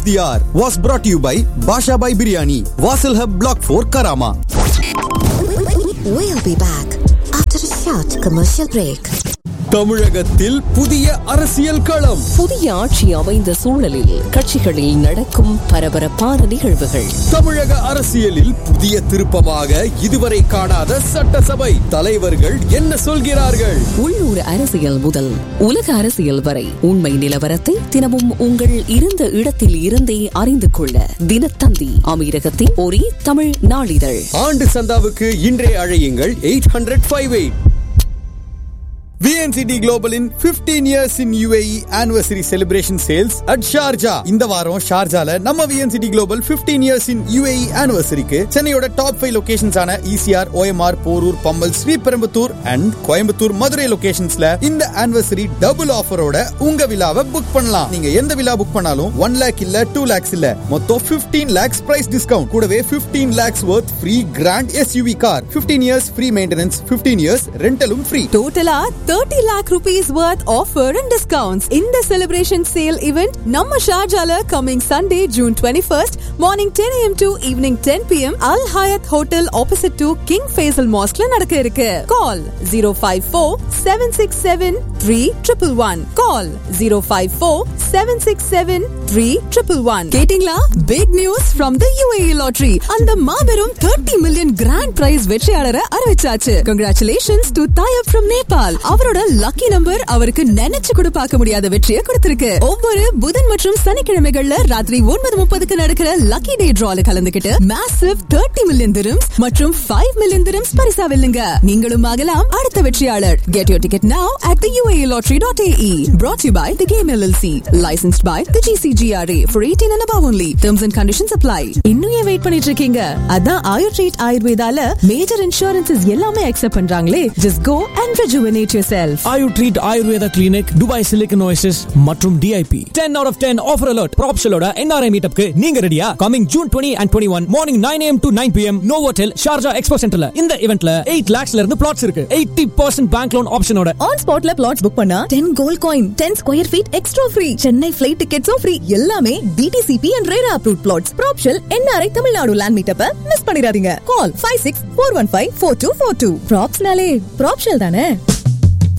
The hour was brought to you by Basha Bhai Biryani, Vasil Hub Block 4 Karama. We'll be back after a short commercial break. தமிழகத்தில் புதிய அரசியல் களம் புதிய ஆட்சி அமைந்த சூழலில் கட்சிகளில் நடக்கும் பரபரப்பான நிகழ்வுகள் தமிழக அரசியலில் புதிய திருப்பமாக இதுவரை காணாத சட்டசபை தலைவர்கள் என்ன சொல்கிறார்கள் உள்ளூர் அரசியல் முதல் உலக அரசியல் வரை உண்மை நிலவரத்தை தினமும் உங்கள் இருந்த இடத்தில் இருந்தே அறிந்து கொள்ள தினத்தந்தி அமீரகத்தின் ஒரே தமிழ் நாளிதழ் ஆண்டு சந்தாவுக்கு இன்றே அழையுங்கள் eight hundred five eight VNCT குளோபலின் 15 years in UAE anniversary celebration sales at Sharjah இந்த வாரம் ஷார்ஜால நம்ம VNCT global 15 years in UAE anniversaryக்கு சென்னையோட டாப் ஃபைவ் லொகேஷன்ஸான ECR OMR Porur Pammal Sriperumbudur and Coimbatore Madurai லொகேஷன்ஸ்ல இந்த anniversary டபுள் ஆஃபரோட உங்க விழாவை புக் பண்ணலாம் நீங்க எந்த விழா புக் பண்ணாலும் ஒன் லேக் இல்ல டூ லேக்ஸ் இல்ல மொத்தம் 15 லேக்ஸ் பிரைஸ் டிஸ்கவுண்ட் கூடவே 15 lakhs worth free grand SUV car 15 years free maintenance 15 years ரெண்டலும் ஃப்ரீ டோட்டலா thirty lakh rupees worth offer and discounts இந்த செலிப்ரேஷன் சேல் இவெண்ட் நம்ம ஷார்ஜால coming Sunday June twenty first morning ten AM to evening ten PM Al Hayat hotel opposite to King Faisal மாஸ்க்ல நடக்க இருக்கு call zero five four seven six seven three triple one call zero five four seven six seven three triple one கேட்டிங்களா big news from the UAE lottery அந்த மாபெரும் thirty million grand prize வெற்றியாளரை அறிவிச்சாச்சு congratulations to தாயப் from Nepal அவரோட lucky number அவருக்கு நினைச்சு கூட பார்க்க முடியாத வெற்றியை கொடுத்திருக்கு ஒவ்வொரு புதன் மற்றும் சனிக்கிழமைகள்ல ராத்திரி ஒன்பது முப்பதுக்கு நடக்கிற லக்கி டே டிரால கலந்துகிட்டு மேசிவ் தேர்ட்டி மில்லியன் திரம்ஸ் மற்றும் ஃபைவ் மில்லியன் திரம்ஸ் பரிசா வெல்லுங்க நீங்களும் ஆகலாம் அடுத்த வெற்றியாளர் get your ticket now at the UAE lottery dot AE brought you by the game LLC licensed by the GCGRA for 18 and above only terms and conditions apply இன்னும் ஏன் wait பண்ணிட்டு இருக்கீங்க அதான் ஆயுர் ட்ரீட் ஆயுர்வேதால மேஜர் இன்சூரன்சஸ் எல்லாமே accept பண்றாங்களே just go and rejuvenate yourself Ayu treat Ayurveda clinic Dubai Silicon Oasis மற்றும் DIP ten out of ten offer alert ப்ராப்ஷலோட என்ஆர்ஐ மீட்டப்க்கு நீங்க ரெடியா coming June twenty and twenty one morning nine AM to nine PM no hotel Sharjah expo சென்டர்ல இந்த இவெண்ட்ல eight லேக்ஸ்ல இருந்து பிளாட்ஸ் இருக்கு எயிட்டி பர்சன்ட் பேங்க் லோன் ஆப்ஷனோட ஆன் ஸ்பாட்ல பிளாட்ஸ் புக் பண்ணா ten gold coin ten square feet extra free Chennai flight டிக்கெட்ஸும் ஃப்ரீ எல்லாமே DTCP and RERA approve plots ப்ராப்ஷல் என்ஆர்ஐ தமிழ்நாடு லேண்ட் மீட்டப்ப மிஸ் பண்ணிடாதீங்க call five six four one five four two four two ப்ராப்ஸ்னாலே ப்ராப்ஷல் தானே